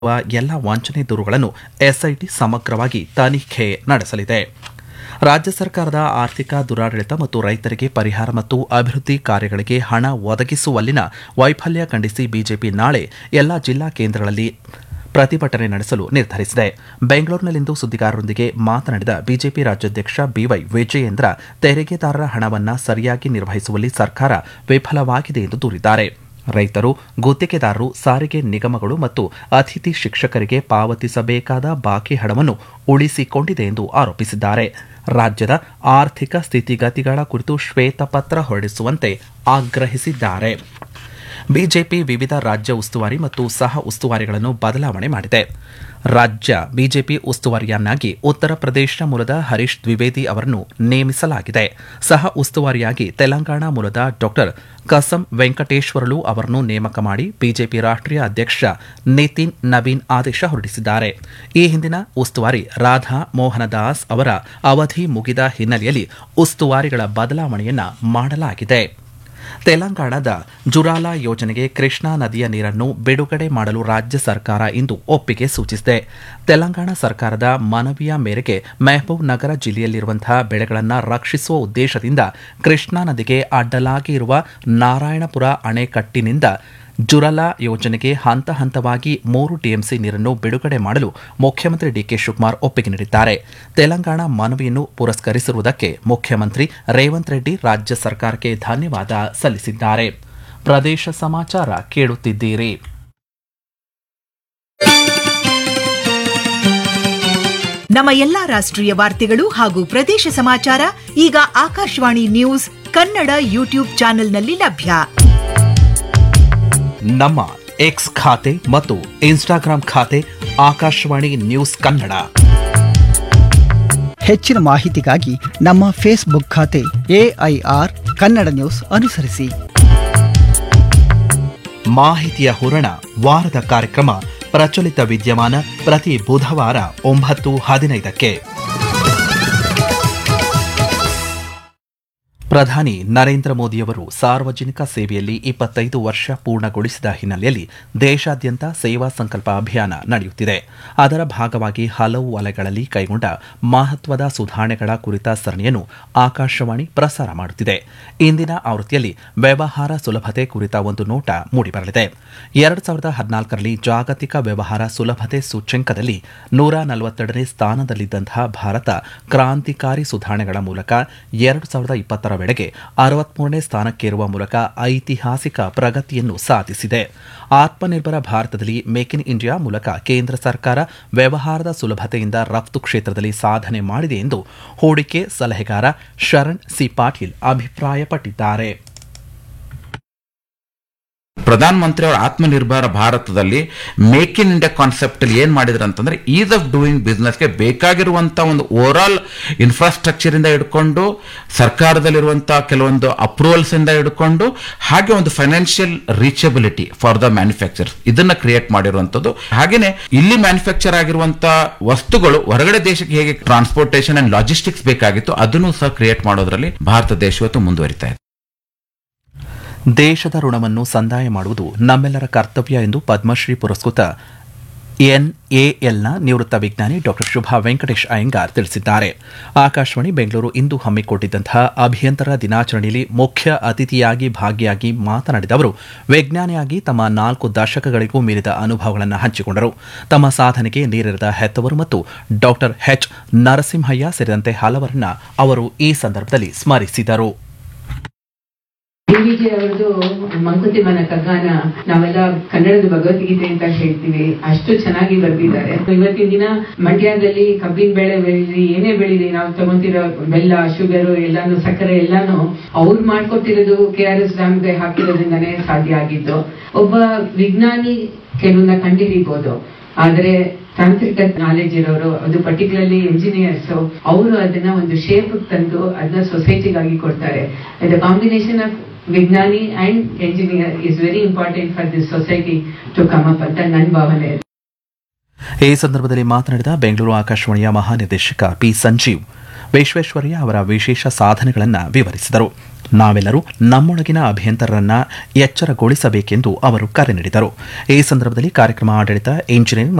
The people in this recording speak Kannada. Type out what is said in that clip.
ಎಲ್ಲ ವಂಚನೆ ದೂರುಗಳನ್ನು ಎಸ್ಐಟಿ ಸಮಗ್ರವಾಗಿ ತನಿಖೆ ನಡೆಸಲಿದೆ ರಾಜ್ಯ ಸರ್ಕಾರದ ಆರ್ಥಿಕ ದುರಾಡಳಿತ ಮತ್ತು ರೈತರಿಗೆ ಪರಿಹಾರ ಮತ್ತು ಅಭಿವೃದ್ಧಿ ಕಾರ್ಯಗಳಿಗೆ ಹಣ ಒದಗಿಸುವಲ್ಲಿನ ವೈಫಲ್ಯ ಖಂಡಿಸಿ ಬಿಜೆಪಿ ನಾಳೆ ಎಲ್ಲ ಜಿಲ್ಲಾ ಕೇಂದ್ರಗಳಲ್ಲಿ ಪ್ರತಿಭಟನೆ ನಡೆಸಲು ನಿರ್ಧರಿಸಿದೆ ಬೆಂಗಳೂರಿನಲ್ಲಿಂದು ಸುದ್ದಿಗಾರರೊಂದಿಗೆ ಮಾತನಾಡಿದ ಬಿಜೆಪಿ ರಾಜ್ಯಾಧ್ಯಕ್ಷ ಬಿವೈ ವಿಜಯೇಂದ್ರ ತೆರಿಗೆದಾರರ ಹಣವನ್ನು ಸರಿಯಾಗಿ ನಿರ್ವಹಿಸುವಲ್ಲಿ ಸರ್ಕಾರ ವಿಫಲವಾಗಿದೆ ಎಂದು ದೂರಿದ್ದಾರೆ ರೈತರು ಗುತ್ತಿಗೆದಾರರು ಸಾರಿಗೆ ನಿಗಮಗಳು ಮತ್ತು ಅತಿಥಿ ಶಿಕ್ಷಕರಿಗೆ ಪಾವತಿಸಬೇಕಾದ ಬಾಕಿ ಹಣವನ್ನು ಉಳಿಸಿಕೊಂಡಿದೆ ಎಂದು ಆರೋಪಿಸಿದ್ದಾರೆ ರಾಜ್ಯದ ಆರ್ಥಿಕ ಸ್ಥಿತಿಗತಿಗಳ ಕುರಿತು ಶ್ವೇತಪತ್ರ ಹೊರಡಿಸುವಂತೆ ಆಗ್ರಹಿಸಿದ್ದಾರೆ ಬಿಜೆಪಿ ವಿವಿಧ ರಾಜ್ಯ ಉಸ್ತುವಾರಿ ಮತ್ತು ಸಹ ಉಸ್ತುವಾರಿಗಳನ್ನು ಬದಲಾವಣೆ ಮಾಡಿದೆ ರಾಜ್ಯ ಬಿಜೆಪಿ ಉಸ್ತುವಾರಿಯನ್ನಾಗಿ ಉತ್ತರ ಪ್ರದೇಶ ಮೂಲದ ಹರೀಶ್ ದ್ವಿವೇದಿ ಅವರನ್ನು ನೇಮಿಸಲಾಗಿದೆ ಸಹ ಉಸ್ತುವಾರಿಯಾಗಿ ತೆಲಂಗಾಣ ಮೂಲದ ಡಾಕ್ಟರ್ ಕಸಂ ವೆಂಕಟೇಶ್ವರಲು ಅವರನ್ನು ನೇಮಕ ಮಾಡಿ ಬಿಜೆಪಿ ರಾಷ್ಟ್ರೀಯ ಅಧ್ಯಕ್ಷ ನಿತಿನ್ ನವೀನ್ ಆದೇಶ ಹೊರಡಿಸಿದ್ದಾರೆ ಈ ಹಿಂದಿನ ಉಸ್ತುವಾರಿ ರಾಧಾ ಮೋಹನದಾಸ್ ಅವರ ಅವಧಿ ಮುಗಿದ ಹಿನ್ನೆಲೆಯಲ್ಲಿ ಉಸ್ತುವಾರಿಗಳ ಬದಲಾವಣೆಯನ್ನ ಮಾಡಲಾಗಿದೆ ತೆಲಂಗಾಣದ ಜುರಾಲಾ ಯೋಜನೆಗೆ ಕೃಷ್ಣಾ ನದಿಯ ನೀರನ್ನು ಬಿಡುಗಡೆ ಮಾಡಲು ರಾಜ್ಯ ಸರ್ಕಾರ ಇಂದು ಒಪ್ಪಿಗೆ ಸೂಚಿಸಿದೆ ತೆಲಂಗಾಣ ಸರ್ಕಾರದ ಮನವಿಯ ಮೇರೆಗೆ ಮೆಹಬೂಬ್ ನಗರ ಜಿಲ್ಲೆಯಲ್ಲಿರುವಂತಹ ಬೆಳೆಗಳನ್ನು ರಕ್ಷಿಸುವ ಉದ್ದೇಶದಿಂದ ಕೃಷ್ಣಾ ನದಿಗೆ ಅಡ್ಡಲಾಗಿ ಇರುವ ನಾರಾಯಣಪುರ ಅಣೆಕಟ್ಟಿನಿಂದ ಜುರಲಾ ಯೋಜನೆಗೆ ಹಂತ ಹಂತವಾಗಿ ಮೂರು ಟಿಎಂಸಿ ನೀರನ್ನು ಬಿಡುಗಡೆ ಮಾಡಲು ಮುಖ್ಯಮಂತ್ರಿ ಡಿಕೆ ಶಿವಕುಮಾರ್ ಒಪ್ಪಿಗೆ ನೀಡಿದ್ದಾರೆ ತೆಲಂಗಾಣ ಮನವಿಯನ್ನು ಪುರಸ್ಕರಿಸಿರುವುದಕ್ಕೆ ಮುಖ್ಯಮಂತ್ರಿ ರೇವಂತ್ ರೆಡ್ಡಿ ರಾಜ್ಯ ಸರ್ಕಾರಕ್ಕೆ ಧನ್ಯವಾದ ಸಲ್ಲಿಸಿದ್ದಾರೆ ಪ್ರದೇಶ ಸಮಾಚಾರ ಕೇಳುತ್ತಿದ್ದೀರಿ ನಮ್ಮ ಎಲ್ಲಾ ರಾಷ್ಟ್ರೀಯ ವಾರ್ತೆಗಳು ಹಾಗೂ ಪ್ರದೇಶ ಸಮಾಚಾರ ಈಗ ಆಕಾಶವಾಣಿ ನ್ಯೂಸ್ ಕನ್ನಡ ಯೂಟ್ಯೂಬ್ ಚಾನೆಲ್ನಲ್ಲಿ ಲಭ್ಯ ನಮ್ಮ ಎಕ್ಸ್ ಖಾತೆ ಮತ್ತು ಇನ್ಸ್ಟಾಗ್ರಾಂ ಖಾತೆ ಆಕಾಶವಾಣಿ ನ್ಯೂಸ್ ಕನ್ನಡ ಹೆಚ್ಚಿನ ಮಾಹಿತಿಗಾಗಿ ನಮ್ಮ ಫೇಸ್ಬುಕ್ ಖಾತೆ ಎಐಆರ್ ಕನ್ನಡ ನ್ಯೂಸ್ ಅನುಸರಿಸಿ ಮಾಹಿತಿಯ ಹೂರಣ ವಾರದ ಕಾರ್ಯಕ್ರಮ ಪ್ರಚಲಿತ ವಿದ್ಯಮಾನ ಪ್ರತಿ ಬುಧವಾರ ಒಂಬತ್ತು ಹದಿನೈದಕ್ಕೆ ಪ್ರಧಾನಿ ನರೇಂದ್ರ ಮೋದಿಯವರು ಸಾರ್ವಜನಿಕ ಸೇವೆಯಲ್ಲಿ ಇಪ್ಪತ್ತೈದು ವರ್ಷ ಪೂರ್ಣಗೊಳಿಸಿದ ಹಿನ್ನೆಲೆಯಲ್ಲಿ ದೇಶಾದ್ಯಂತ ಸೇವಾ ಸಂಕಲ್ಪ ಅಭಿಯಾನ ನಡೆಯುತ್ತಿದೆ ಅದರ ಭಾಗವಾಗಿ ಹಲವು ವಲಯಗಳಲ್ಲಿ ಕೈಗೊಂಡ ಮಹತ್ವದ ಸುಧಾರಣೆಗಳ ಕುರಿತ ಸರಣಿಯನ್ನು ಆಕಾಶವಾಣಿ ಪ್ರಸಾರ ಮಾಡುತ್ತಿದೆ ಇಂದಿನ ಆವೃತ್ತಿಯಲ್ಲಿ ವ್ಯವಹಾರ ಸುಲಭತೆ ಕುರಿತ ಒಂದು ನೋಟ ಮೂಡಿಬರಲಿದೆ ಎರಡು ಸಾವಿರದ ಹದಿನಾಲ್ಕರಲ್ಲಿ ಜಾಗತಿಕ ವ್ಯವಹಾರ ಸುಲಭತೆ ಸೂಚ್ಯಂಕದಲ್ಲಿ ನೂರ ನಲವತ್ತೆರಡನೇ ಸ್ಥಾನದಲ್ಲಿದ್ದಂತಹ ಭಾರತ ಕ್ರಾಂತಿಕಾರಿ ಸುಧಾರಣೆಗಳ ಮೂಲಕ ಎರಡು ಸಾವಿರದ ಇಪ್ಪತ್ತರ ವೇಳೆಗೆ ಅರವತ್ಮೂರನೇ ಸ್ಥಾನಕ್ಕೇರುವ ಮೂಲಕ ಐತಿಹಾಸಿಕ ಪ್ರಗತಿಯನ್ನು ಸಾಧಿಸಿದೆ ಆತ್ಮನಿರ್ಭರ ಭಾರತದಲ್ಲಿ ಮೇಕ್ ಇನ್ ಇಂಡಿಯಾ ಮೂಲಕ ಕೇಂದ್ರ ಸರ್ಕಾರ ವ್ಯವಹಾರದ ಸುಲಭತೆಯಿಂದ ರಫ್ತು ಕ್ಷೇತ್ರದಲ್ಲಿ ಸಾಧನೆ ಮಾಡಿದೆ ಎಂದು ಹೂಡಿಕೆ ಸಲಹೆಗಾರ ಶರಣ್ ಸಿ ಪಾಟೀಲ್ ಅಭಿಪ್ರಾಯಪಟ್ಟಿದ್ದಾರೆ ಪ್ರಧಾನ ಮಂತ್ರಿ ಅವರ ಆತ್ಮನಿರ್ಭರ ಭಾರತದಲ್ಲಿ ಮೇಕ್ ಇನ್ ಇಂಡಿಯಾ ಕಾನ್ಸೆಪ್ಟ್ ಅಲ್ಲಿ ಏನ್ ಮಾಡಿದ್ರು ಅಂತಂದ್ರೆ ಈಸ್ ಆಫ್ ಡೂಯಿಂಗ್ ಬಿಸ್ನೆಸ್ಗೆ ಬೇಕಾಗಿರುವಂತ ಒಂದು ಓವರ್ ಆಲ್ ಇನ್ಫ್ರಾಸ್ಟ್ರಕ್ಚರ್ ಇಂದ ಹಿಡ್ಕೊಂಡು ಸರ್ಕಾರದಲ್ಲಿರುವಂತಹ ಕೆಲವೊಂದು ಅಪ್ರೂವಲ್ಸ್ ಇಂದ ಹಿಡ್ಕೊಂಡು ಹಾಗೆ ಒಂದು financial reachability for the manufacture ಇದನ್ನ ಕ್ರಿಯೇಟ್ ಮಾಡಿರುವಂತದ್ದು ಹಾಗೇನೆ ಇಲ್ಲಿ ಮ್ಯಾನುಫ್ಯಾಕ್ಚರ್ ಆಗಿರುವಂತಹ ವಸ್ತುಗಳು ಹೊರಗಡೆ ದೇಶಕ್ಕೆ ಹೇಗೆ ಟ್ರಾನ್ಸ್ಪೋರ್ಟೇಷನ್ ಅಂಡ್ ಲಾಜಿಸ್ಟಿಕ್ಸ್ ಬೇಕಾಗಿತ್ತು ಅದನ್ನು ಸಹ ಕ್ರಿಯೇಟ್ ಮಾಡೋದ್ರಲ್ಲಿ ಭಾರತ ದೇಶ ಇವತ್ತು ಮುಂದುವರಿತಾ ಇದೆ ದೇಶದ ಋಣವನ್ನು ಸಂದಾಯ ಮಾಡುವುದು ನಮ್ಮೆಲ್ಲರ ಕರ್ತವ್ಯ ಎಂದು ಪದ್ಮಶ್ರೀ ಪುರಸ್ಕೃತ ಎನ್ಎಎಲ್ನ ನಿವೃತ್ತ ವಿಜ್ಞಾನಿ ಡಾಕ್ಟರ್ ಶುಭಾ ವೆಂಕಟೇಶ್ ಅಯ್ಯಂಗಾರ್ ತಿಳಿಸಿದ್ದಾರೆ ಆಕಾಶವಾಣಿ ಬೆಂಗಳೂರು ಇಂದು ಹಮ್ಮಿಕೊಂಡಿದ್ದಂತಹ ಅಭಿಯಂತರ ದಿನಾಚರಣೆಯಲ್ಲಿ ಮುಖ್ಯ ಅತಿಥಿಯಾಗಿ ಭಾಗಿಯಾಗಿ ಮಾತನಾಡಿದ ಅವರು ವಿಜ್ಞಾನಿಯಾಗಿ ತಮ್ಮ ನಾಲ್ಕು ದಶಕಗಳಿಗೂ ಮೀರಿದ ಅನುಭವಗಳನ್ನು ಹಂಚಿಕೊಂಡರು ತಮ್ಮ ಸಾಧನೆಗೆ ನೀರಿರದ ಹೆತ್ತವರು ಮತ್ತು ಡಾಕ್ಟರ್ ಎಚ್ ನರಸಿಂಹಯ್ಯ ಸೇರಿದಂತೆ ಹಲವರನ್ನ ಅವರು ಈ ಸಂದರ್ಭದಲ್ಲಿ ಸ್ಮರಿಸಿದರು ಡಿವಿಜಿ ಅವರದು ಮಂಕುತಿಮ್ಮನ ಕಗ್ಗಾನ ನಾವೆಲ್ಲ ಕನ್ನಡದ ಭಗವದ್ಗೀತೆ ಅಂತ ಹೇಳ್ತೀವಿ ಅಷ್ಟು ಚೆನ್ನಾಗಿ ಬರೆದಿದ್ದಾರೆ ಇವತ್ತಿನ ದಿನ ಮಂಡ್ಯದಲ್ಲಿ ಕಬ್ಬಿನ ಬೆಳೆ ಬೆಳೀಲಿ ಏನೇ ಬೆಳೀಲಿ ನಾವು ತಗೊಂತಿರೋ ಬೆಲ್ಲ ಶುಗರ್ ಎಲ್ಲಾನು ಸಕ್ಕರೆ ಎಲ್ಲಾನು ಅವ್ರು ಮಾಡ್ಕೊಟ್ಟಿರೋದು ಕೆ ಆರ್ ಎಸ್ ಡ್ಯಾಮ್ಗೆ ಹಾಕಿರೋದ್ರಿಂದಾನೇ ಸಾಧ್ಯ ಆಗಿದ್ದು ಒಬ್ಬ ವಿಜ್ಞಾನಿ ಕೆಲವನ್ನ ಕಂಡುಹಿಡಿಬಹುದು ಆದ್ರೆ ತಾಂತ್ರಿಕ ನಾಲೆಜ್ ಇರೋರು ಅದು ಪರ್ಟಿಕ್ಯುಲರ್ಲಿ ಇಂಜಿನಿಯರ್ಸ್ ಅವರು ಅದನ್ನ ಒಂದು ಶೇಪ್ ತಂದು ಅದನ್ನ ಸೊಸೈಟಿಗಾಗಿ ಕೊಡ್ತಾರೆ ದ ಕಾಂಬಿನೇಷನ್ ಆಫ್ ವಿಜ್ಞಾನಿ and engineer is very important for this society to come up ಅಂತ ನನ್ನ ಭಾವನೆ ಈ ಸಂದರ್ಭದಲ್ಲಿ ಮಾತನಾಡಿದ ಬೆಂಗಳೂರು ಆಕಾಶವಾಣಿಯ ಮಹಾನಿರ್ದೇಶಕ ಪಿ ಸಂಜೀವ್ ವಿಶ್ವೇಶ್ವರಯ್ಯ ಅವರ ವಿಶೇಷ ಸಾಧನೆಗಳನ್ನು ವಿವರಿಸಿದರು ನಾವೆಲ್ಲರೂ ನಮ್ಮೊಳಗಿನ ಅಭಿಯಂತರರನ್ನ ಎಚ್ಚರಗೊಳಿಸಬೇಕೆಂದು ಅವರು ಕರೆ ನೀಡಿದರು ಈ ಸಂದರ್ಭದಲ್ಲಿ ಕಾರ್ಯಕ್ರಮ ಆಡಳಿತ ಇಂಜಿನಿಯರಿಂಗ್